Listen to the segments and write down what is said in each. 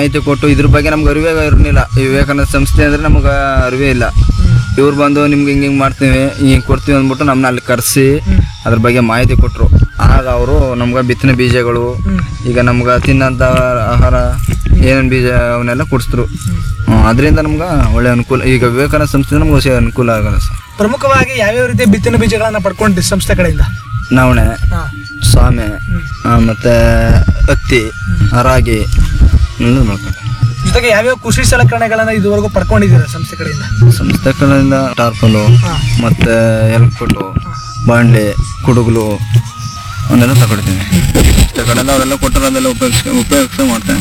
ಮಾಹಿತಿ ಕೊಟ್ಟು ಇದ್ರ ಬಗ್ಗೆ ನಮ್ಗೆ ಅರಿವೇ ಇರಲಿಲ್ಲ ಈ ವಿವೇಕಾನಂದ ಸಂಸ್ಥೆ ಅಂದರೆ ನಮ್ಗೆ ಅರಿವೇ ಇಲ್ಲ ಇವ್ರು ಬಂದು ನಿಮ್ಗೆ ಹಿಂಗೆ ಹಿಂಗೆ ಮಾಡ್ತೀವಿ ಹಿಂಗೆ ಕೊಡ್ತೀವಿ ಅಂದ್ಬಿಟ್ಟು ನಮ್ಮನ್ನ ಅಲ್ಲಿ ಕರೆಸಿ ಅದ್ರ ಬಗ್ಗೆ ಮಾಹಿತಿ ಕೊಟ್ಟರು ಆಗ ಅವರು ನಮ್ಗೆ ಬಿತ್ತನೆ ಬೀಜಗಳು ಈಗ ನಮ್ಗೆ ತಿನ್ನೋಂಥ ಆಹಾರ ಏನೇನು ಬೀಜ ಅವನ್ನೆಲ್ಲ ಕೊಡಿಸಿದ್ರು ಅದರಿಂದ ನಮ್ಗೆ ಒಳ್ಳೆ ಅನುಕೂಲ ಈಗ ವಿವೇಕಾನಂದ ಸಂಸ್ಥೆ ನಮ್ಗೆ ಹೊಸ ಅನುಕೂಲ ಆಗಲ್ಲ ಸರ್ ಪ್ರಮುಖವಾಗಿ ಯಾವ್ಯಾವ ರೀತಿಯ ಬಿತ್ತನೆ ಬೀಜಗಳನ್ನ ಪಡ್ಕೊಂಡಿದ್ರಿ ಸಂಸ್ಥೆ ಕಡೆಯಿಂದ ನವಣೆ ಹಾ. ಸಾಮೆ ಆ, ಮತ್ತೆ ಹತ್ತಿ ರಾಗಿ ಎಲ್ಲ ಮಾಡ್ತಾರೆ ಜೊತೆಗೆ ಯಾವ್ಯಾವ ಕೃಷಿ ಸಲಕರಣೆಗಳನ್ನ ಇದುವರೆಗೂ ಪಡ್ಕೊಂಡಿದ್ದೀರಾ ಸಂಸ್ಥೆ ಕಡೆಯಿಂದ ಸಂಸ್ಥೆ ಕಡೆಯಿಂದ ಟಾರ್ಪಲು ಹಾ. ಮತ್ತು ಎಲ್ಪಟ್ಟು ಬಾಂಡ್ಲೆ ಕುಡುಗಲು ಅವನ್ನೆಲ್ಲ ತಗೊಳ್ತೀನಿ ಸಂಸ್ಥೆ ಕಡೆಯಿಂದ ಅವರೆಲ್ಲ ಕೊಟ್ಟರೋದೆಲ್ಲ ಉಪಯೋಗಿಸ್ ಉಪಯೋಗಿಸ ಮಾಡ್ತೇನೆ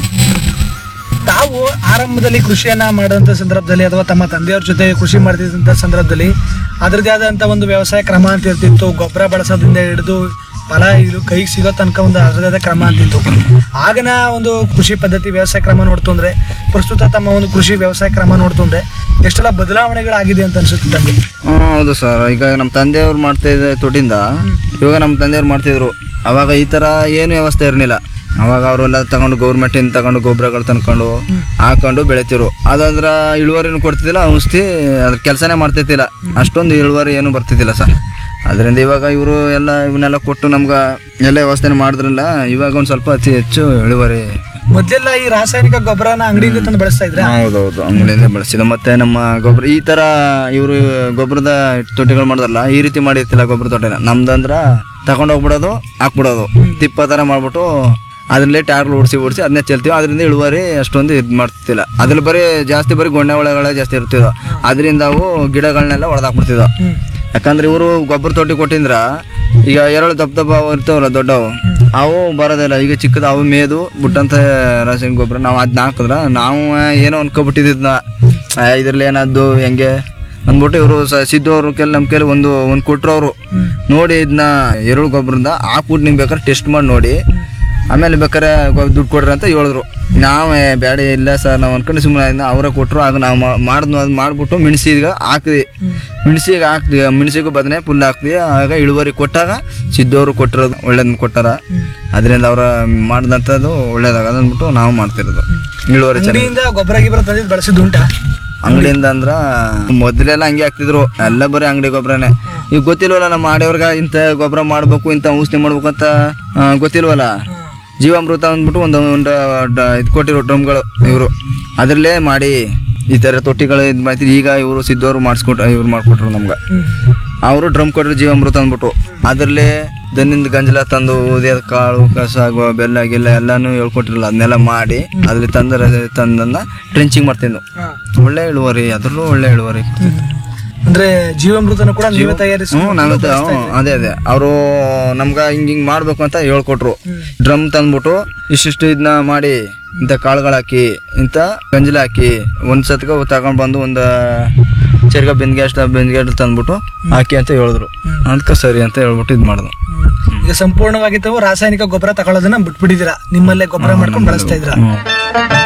ತಾವು ಆರಂಭದಲ್ಲಿ ಕೃಷಿಯನ್ನ ಮಾಡುವಂತ ಸಂದರ್ಭದಲ್ಲಿ ಅಥವಾ ತಮ್ಮ ತಂದೆಯವ್ರ ಜೊತೆ ಕೃಷಿ ಮಾಡ್ತಿದ್ದಂಥ ಸಂದರ್ಭದಲ್ಲಿ ಅದರದೇ ಆದಂತ ಒಂದು ವ್ಯವಸಾಯ ಕ್ರಮ ಅಂತ ಇರ್ತಿತ್ತು ಗೊಬ್ಬರ ಬಳಸೋದ್ರಿಂದ ಹಿಡಿದು ಫಲ ಇದು ಕೈಗೆ ಸಿಗೋ ತನಕ ಒಂದು ಅದರದೇ ಆದ ಕ್ರಮ ಅಂತಿತ್ತು ಆಗಿನ ಒಂದು ಕೃಷಿ ಪದ್ಧತಿ ವ್ಯವಸಾಯ ಕ್ರಮ ನೋಡ್ತು ಅಂದ್ರೆ ಪ್ರಸ್ತುತ ತಮ್ಮ ಒಂದು ಕೃಷಿ ವ್ಯವಸಾಯ ಕ್ರಮ ನೋಡ್ತು ಅಂದ್ರೆ ಎಷ್ಟೆಲ್ಲ ಬದಲಾವಣೆಗಳಾಗಿದೆ ಅಂತ ಅನ್ಸುತ್ತೆ ತಮಗೆ ಹ್ಮ್, ಹೌದು ಸರ್ ಈಗ ನಮ್ಮ ತಂದೆಯವ್ರು ಮಾಡ್ತಾ ಇದ್ದ ತೊಟ್ಟಿಂದ ಇವಾಗ ನಮ್ಮ ತಂದೆಯವ್ರು ಮಾಡ್ತಿದ್ರು ಅವಾಗ ಈ ಥರ ಏನು ವ್ಯವಸ್ಥೆ ಇರಲಿಲ್ಲ ಅವಾಗ ಅವರೆಲ್ಲ ತಗೊಂಡು ಗೌರ್ಮೆಂಟಿಂದ ತಗೊಂಡು ಗೊಬ್ಬರಗಳು ತಂದ್ಕೊಂಡು ಹಾಕೊಂಡು ಬೆಳಿತಿರು ಅದಂದ್ರ ಇಳುವರಿನೂ ಕೊಡ್ತಿದ್ದಿಲ್ಲ ಔಷಧಿ ಅದ್ರ ಕೆಲಸನೇ ಮಾಡ್ತಿದ್ದಿಲ್ಲ ಅಷ್ಟೊಂದು ಇಳುವರಿ ಏನು ಬರ್ತಿದ್ದಿಲ್ಲ ಸರ್ ಅದರಿಂದ ಇವಾಗ ಇವರು ಎಲ್ಲ ಇವನ್ನೆಲ್ಲ ಕೊಟ್ಟು ನಮ್ಗೆ ಎಲ್ಲ ವ್ಯವಸ್ಥೆ ಮಾಡಿದ್ರಲ್ಲ ಇವಾಗ ಒಂದು ಸ್ವಲ್ಪ ಅತಿ ಹೆಚ್ಚು ಇಳುವರಿ ಮೊದಲೆಲ್ಲ ಈ ರಾಸಾಯನಿಕ ಗೊಬ್ಬರನ ಅಂಗಡಿಯಿಂದ ತಂದು ಬಳಸ್ತಾ ಇದ್ರೆ ಹೌದೌದು ಅಂಗಡಿಯಿಂದ ಬಳಸಿದ ಮತ್ತೆ ನಮ್ಮ ಗೊಬ್ಬರ ಈ ತರ ಇವರು ಗೊಬ್ಬರದ ತೊಟ್ಟಿಗಳು ಮಾಡಿದ್ರಲ್ಲ ಈ ರೀತಿ ಮಾಡಿರ್ತಿಲ್ಲ ಗೊಬ್ಬರ ತೊಟ್ಟಿನ ನಮ್ದಂದ್ರ ತಗೊಂಡ್ ಹೋಗ್ಬಿಡೋದು ಹಾಕ್ಬಿಡೋದು ತಿಪ್ಪ ತರ ಮಾಡ್ಬಿಟ್ಟು ಅದ್ರಲ್ಲೇ ಟ್ಯಾರ್ಲ್ ಓಡಿಸಿ ಓಡಿಸಿ ಅದನ್ನೇ ಚೆಲ್ತೀವಿ ಅದರಿಂದ ಇಳುವರಿ ಅಷ್ಟೊಂದು ಇದು ಮಾಡ್ತಿಲ್ಲ ಅದ್ರಲ್ಲಿ ಬರೀ ಜಾಸ್ತಿ ಬರೀ ಗೊಣ್ಣೆ ಒಳಗಳೇ ಜಾಸ್ತಿ ಇರ್ತಿದ್ವು ಅದರಿಂದ ಅವು ಗಿಡಗಳನ್ನೆಲ್ಲ ಹೊಡೆದಾಕ್ಬಿಡ್ತಿದ್ವು ಹ್ಮ್ ಯಾಕಂದ್ರೆ ಇವರು ಗೊಬ್ಬರ ತೊಟ್ಟಿ ಕೊಟ್ಟಿಂದ್ರ ಈಗ ಎರಡು ದಪ್ಪ ದಪ್ಪ ಅವು ಇರ್ತಾವಲ್ಲ ದೊಡ್ಡವು ಅವು ಬರೋದಿಲ್ಲ ಈಗ ಚಿಕ್ಕದ ಅವು ಮೇದು ಬಿಟ್ಟಂತ ರಾಸಾಯನಿಕ ಗೊಬ್ಬರ ನಾವು ಅದನ್ನ ಹಾಕಿದ್ರ ನಾವು ಏನೋ ಅನ್ಕೊಬಿಟ್ಟಿದ್ನ ಇದ್ರಲ್ಲಿ ಏನಾದ್ದು ಹೆಂಗೆ ಅಂದ್ಬಿಟ್ಟು ಇವರು ಸಿದ್ದು ಅವ್ರ ಕೆಲ ನಮ್ಮ ಕೆಲ ಒಂದು ಒಂದು ಕೊಟ್ರು ಅವರು ನೋಡಿ ಇದನ್ನ ಎರುಳು ಗೊಬ್ಬರದಿಂದ ಹಾಕ್ಬಿಟ್ಟು ನಿಮ್ಗೆ ಬೇಕಾದ್ರೆ ಟೆಸ್ಟ್ ಮಾಡಿ ನೋಡಿ ಆಮೇಲೆ ಬೇಕಾರೆ ಗೊ- ದುಡ್ಡು ಕೊಡ್ರಿ ಅಂತ ಹೇಳಿದ್ರು ನಾವೇ ಬೇಡ ಇಲ್ಲ ಸರ್ ನಾವು ಅನ್ಕೊಂಡು ಸುಮ್ಮನೆ ಅವರೇ ಕೊಟ್ಟರು ಆಗ ನಾವು ಮಾಡಿದ್ನು ಅದು ಮಾಡಿಬಿಟ್ಟು ಮೆಣಸಿಗೆ ಹಾಕಿದ್ವಿ ಮೆಣಸಿಗೆ ಹಾಕ್ದ್ವಿ ಮೆಣಸಿಗೂ ಬದನೆ ಫುಲ್ ಹಾಕ್ದ್ವಿ ಆಗ ಇಳುವರಿ ಕೊಟ್ಟಾಗ ಸಿದ್ದವರು ಕೊಟ್ಟಿರೋದು ಒಳ್ಳೇದನ್ನ ಕೊಟ್ಟಾರ ಅದರಿಂದ ಅವ್ರ ಮಾಡಿದಂಥದ್ದು ಒಳ್ಳೇದಾಗದ ಅಂದ್ಬಿಟ್ಟು ನಾವು ಮಾಡ್ತಿರೋದು ಇಳುವರಿ ಚೆನ್ನಾಗಿ ಅಂಗಡಿಯಿಂದ ಗೊಬ್ಬರ ಗಿಬ್ಬರ ತಂದಿದ್ದು ಬಳಸಿದ್ದು ಉಂಟಾ ಅಂಗಡಿಯಿಂದ ಅಂದ್ರ ಮೊದಲೆಲ್ಲ ಹಂಗೆ ಹಾಕ್ತಿದ್ರು ಎಲ್ಲ ಬರೀ ಅಂಗಡಿ ಗೊಬ್ಬರನೇ ಈಗ ಗೊತ್ತಿಲ್ವಲ್ಲ ನಮ್ಮ ಆಡಿಯವ್ರಿಗೆ ಇಂಥ ಗೊಬ್ಬರ ಮಾಡ್ಬೇಕು ಇಂಥ ಔಷಧಿ ಮಾಡ್ಬೇಕು ಅಂತ ಆ, ಗೊತ್ತಿಲ್ವಲ್ಲ ಜೀವಾಮೃತ ಅಂದ್ಬಿಟ್ಟು ಒಂದು ಒಂದು ಡ- ಇದು ಕೊಟ್ಟಿರೋ ಡ್ರಮ್ಗಳು ಇವರು ಅದರಲ್ಲೇ ಮಾಡಿ ಈ ಥರ ತೊಟ್ಟಿಗಳು ಇದು ಮಾಡ್ತಿದ್ರು ಈಗ ಇವರು ಸಿದ್ದವರು ಮಾಡಿಸ್ಕೊಟ್ರು ಇವ್ರು ಮಾಡ್ಕೊಟ್ರು ನಮ್ಗೆ ಅವರು ಡ್ರಮ್ ಕೊಟ್ಟರು ಜೀವಾಮೃತ ಅಂದ್ಬಿಟ್ಟು ಅದರಲ್ಲೇ ದನಿಂದ ಗಂಜಲ ತಂದು ಉದಿಯೋದ್ ಕಾಳು ಕಸ ಗೊ- ಬೆಲ್ಲ ಗಿಲ್ಲ ಎಲ್ಲಾನು ಹೇಳ್ಕೊಟ್ಟಿರಲ್ಲ ಅದನ್ನೆಲ್ಲ ಮಾಡಿ ಅದ್ರಲ್ಲಿ ತಂದ ತಂದನ್ನ ಟ್ರೆಂಚಿಂಗ್ ಮಾಡ್ತಿದ್ವು ಒಳ್ಳೆ ಇಳುವರಿ ಅದ್ರಲ್ಲೂ ಒಳ್ಳೆ ಇಳುವರಿ ಅಂದ್ರೆ ಜೀವಾಮೃತನ ಕೂಡ ನೀವೇ ತಯಾರಿಸಿ ಹ್ಞೂ ನಾವೇ ತ- ಹ್ಞೂ, ಅದೇ ಅದೇ ಅವರು ನಮ್ಗ ಹಿಂಗ್ ಹಿಂಗ್ ಮಾಡ್ಬೇಕು ಅಂತ ಹೇಳ್ಕೊಟ್ರು ಡ್ರಮ್ ತಂದ್ಬಿಟ್ಟು ಇಷ್ಟಿಷ್ಟು ಇದನ್ನ ಮಾಡಿ ಇಂಥ ಕಾಳುಗಳು ಹಾಕಿ ಇಂಥ ಗಂಜಲ ಹಾಕಿ ಒಂದ್ ಸತ್ಗ ತಗೊಂಡ್ ಬಂದು ಒಂದು ಚರ್ಗ ಬೆಂದ್ಗೆ ಅಷ್ಟ ಬೆಂದ್ಗೆ ಅಷ್ಟು ತಂದ್ಬಿಟ್ಟು ಹಾಕಿ ಅಂತ ಹೇಳಿದ್ರು ಅದಕ್ಕೆ ಸರಿ ಅಂತ ಹೇಳ್ಬಿಟ್ಟು ಇದು ಮಾಡಿದ್ರು ಈಗ ಸಂಪೂರ್ಣವಾಗಿ ತಾವು ರಾಸಾಯನಿಕ ಗೊಬ್ಬರ ತಗೊಳ್ಳೋದನ್ನ ಬಿಟ್ಬಿಟ್ಟಿದ್ದೀರಾ ನಿಮ್ಮಲ್ಲೇ ಗೊಬ್ಬರ ಮಾಡ್ಕೊಂಡು ಬಳಸ್ತಾ ಇದ್ದೀರಾ ಹ್ಞೂ